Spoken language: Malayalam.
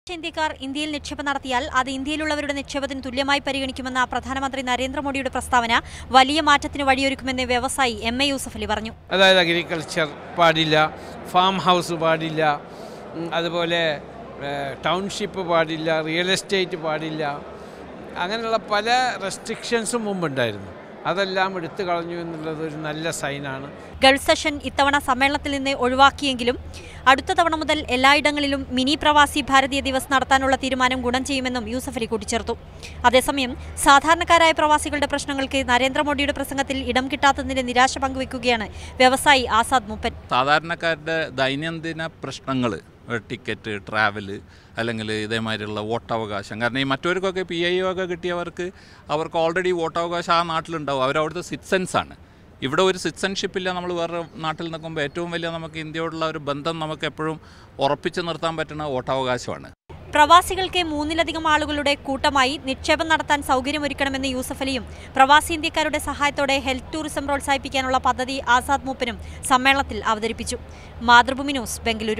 ഇന്ത്യക്കാർ ഇന്ത്യയിൽ നിക്ഷേപം നടത്തിയാൽ അത് ഇന്ത്യയിലുള്ളവരുടെ നിക്ഷേപത്തിന് തുല്യമായി പരിഗണിക്കുമെന്ന പ്രധാനമന്ത്രി നരേന്ദ്രമോദിയുടെ പ്രസ്താവന വലിയ മാറ്റത്തിന് വഴിയൊരുക്കുമെന്ന് വ്യവസായി എം എ യൂസഫ് അലി പറഞ്ഞു അതായത് അഗ്രികൾച്ചർ പാടില്ല ഫാം ഹൗസ് പാടില്ല ഉം, അതുപോലെ ഏഹ്, ടൗൺഷിപ്പ് പാടില്ല റിയൽ എസ്റ്റേറ്റ് പാടില്ല അങ്ങനെയുള്ള പല റെസ്ട്രിക്ഷൻസും മുമ്പുണ്ടായിരുന്നു അതെല്ലാം എടുത്തു കളഞ്ഞു എന്നുള്ളത് ഒരു നല്ല സൈനാണ് ഗൾഫ് സെഷൻ ഇത്തവണ സമ്മേളനത്തിൽ നിന്ന് ഒഴിവാക്കിയെങ്കിലും അടുത്ത തവണ മുതൽ എല്ലായിടങ്ങളിലും മിനി പ്രവാസി ഭാരതീയ ദിവസ് നടത്താനുള്ള തീരുമാനം ഗുണം ചെയ്യുമെന്നും യൂസഫ് അലി കൂട്ടിച്ചേർത്തു അതേസമയം സാധാരണക്കാരായ പ്രവാസികളുടെ പ്രശ്നങ്ങൾക്ക് നരേന്ദ്രമോദിയുടെ പ്രസംഗത്തിൽ ഇടം കിട്ടാത്തതിന്റെ നിരാശ പങ്കുവെക്കുകയാണ് വ്യവസായി ആസാദ് മൂപ്പൻ സാധാരണക്കാരുടെ ദൈനംദിന പ്രശ്നങ്ങൾ ടിക്കറ്റ് ട്രാവല് അല്ലെങ്കിൽ ഇതേമാതിരിയുള്ള വോട്ടവകാശം കാരണം ഈ മറ്റവർക്കൊക്കെ പി ഐ ഒക്കെ കിട്ടിയവർക്ക് അവർക്ക് ഓൾറെഡി വോട്ടവകാശം ആ നാട്ടിലുണ്ടാവും അവരവിടുത്തെ സിറ്റിസൻസ് ആണ് ഇവിടെ ഒരു സിറ്റിസൺഷിപ്പ് ഇല്ല നമ്മൾ വേറെ നാട്ടിൽ നിൽക്കുമ്പോൾ ഏറ്റവും വലിയ നമുക്ക് ഇന്ത്യയോടുള്ള ഒരു ബന്ധം നമുക്ക് എപ്പോഴും ഉറപ്പിച്ചു നിർത്താൻ പറ്റുന്ന വോട്ടവകാശമാണ് പ്രവാസികൾക്ക് മൂന്നിലധികം ആളുകളുടെ കൂട്ടമായി നിക്ഷേപം നടത്താൻ സൗകര്യമൊരുക്കണമെന്ന് യൂസഫ് അലിയും പ്രവാസി ഇന്ത്യക്കാരുടെ സഹായത്തോടെ ഹെൽത്ത് ടൂറിസം പ്രോത്സാഹിപ്പിക്കാനുള്ള പദ്ധതി ആസാദ് മൂപ്പനും സമ്മേളനത്തിൽ അവതരിപ്പിച്ചു മാതൃഭൂമി ന്യൂസ് ബംഗളൂരു